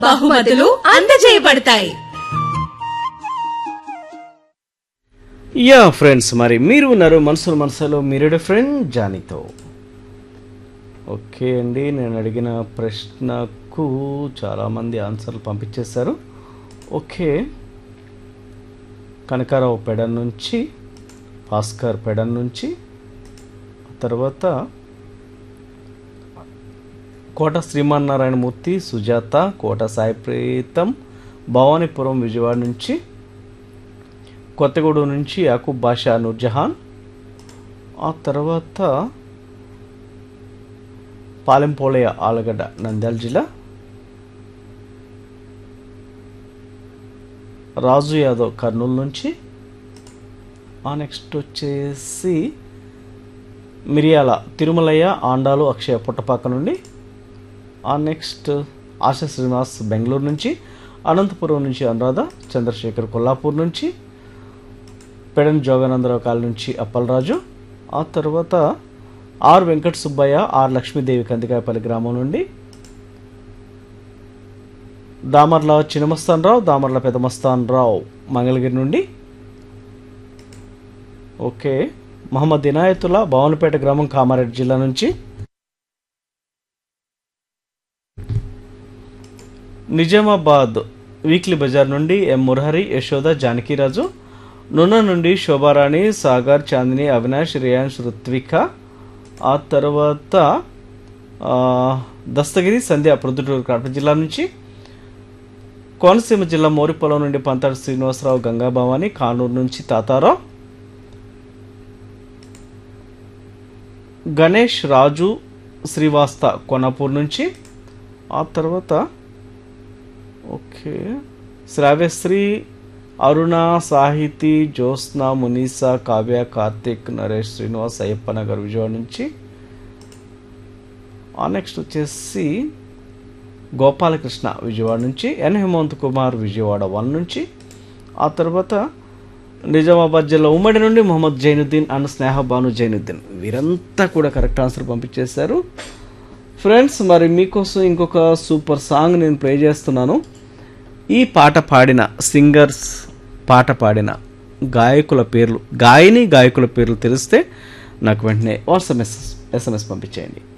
బహుమతులు అందజేయబడతాయి yeah friends మరి మీరు ఉన్నారు మనసులో మనసులో మీరుడే ఫ్రెండ్ జానీతో ఓకే అండి నేను అడిగిన ప్రశ్నకు చాలామంది ఆన్సర్లు పంపించేశారు ఓకే కనకారావు పెడన్ నుంచి భాస్కర్ పెడన్ నుంచి తర్వాత కోట శ్రీమన్నారాయణమూర్తి సుజాత కోట సాయి ప్రీతం భవానీపురం విజయవాడ నుంచి కొత్తగూడెం నుంచి యాకూబ్ బాషా నూర్జహాన్ ఆ తర్వాత పాలెంపోలయ ఆలగడ్డ నంద్యాల జిల్లా రాజు యాదవ్ కర్నూలు నుంచి ఆ నెక్స్ట్ వచ్చేసి మిరియాల తిరుమలయ్య ఆండాలు అక్షయ పుట్టపాక నుండి ఆ నెక్స్ట్ ఆశా శ్రీనివాస్ బెంగళూరు నుంచి అనంతపురం నుంచి అనురాధ చంద్రశేఖర్ కొల్లాపూర్ నుంచి పెడన్ జోగానందరావు కాల నుంచి అప్పలరాజు ఆ తర్వాత ఆర్ వెంకట సుబ్బయ్య ఆర్ లక్ష్మీదేవి కందికాయపల్లి గ్రామం నుండి దామర్ల చిన్నమస్తాన్ రావు దామర్ల పెదమస్తాన్ రావు మంగళగిరి నుండి ఓకే మహమ్మద్ ఇనాయతుల్లా భవనపేట గ్రామం కామారెడ్డి జిల్లా నుంచి నిజామాబాద్ వీక్లీ బజార్ నుండి ఎం మురహరి యశోద జానకిరాజు నున్న నుండి శోభారాణి సాగర్ చాందిని అవినాష్ రియాన్స్ రుత్విక ఆ తర్వాత ఆ, దస్తగిరి సంధ్య ప్రొద్దుటూరు కడప జిల్లా నుంచి కోనసీమ జిల్లా మోరిపొలం నుండి పంతాడు శ్రీనివాసరావు గంగాభవాని కానూరు నుంచి తాతారావు గణేష్ రాజు శ్రీవాస్త కొనాపూర్ నుంచి ఆ తర్వాత ఓకే శ్రావ్యశ్రీ అరుణ సాహితి జ్యోత్స్న మునీసా కావ్య కార్తిక్ నరేష్ శ్రీనివాస్ అయ్యప్ప నగర్ విజయవాడ నుంచి ఆ నెక్స్ట్ వచ్చేసి గోపాలకృష్ణ విజయవాడ నుంచి ఎన్ హేమంత్ కుమార్ విజయవాడ వన్ నుంచి ఆ తర్వాత నిజామాబాద్ జిల్లా ఉమ్మడి నుండి మొహమ్మద్ జైనుద్దీన్ అండ్ స్నేహ బాను జైనుద్దీన్ వీరంతా కూడా కరెక్ట్ ఆన్సర్ పంపించేశారు ఫ్రెండ్స్ మరి మీకోసం ఇంకొక సూపర్ సాంగ్ నేను ప్లే చేస్తున్నాను ఈ పాట పాడిన సింగర్స్ పాట పాడిన గాయకుల పేర్లు గాయని గాయకుల పేర్లు తెలిస్తే నాకు వెంటనే వాట్సాప్ ఎస్ఎస్ ఎస్ఎంఎస్ పంపించేయండి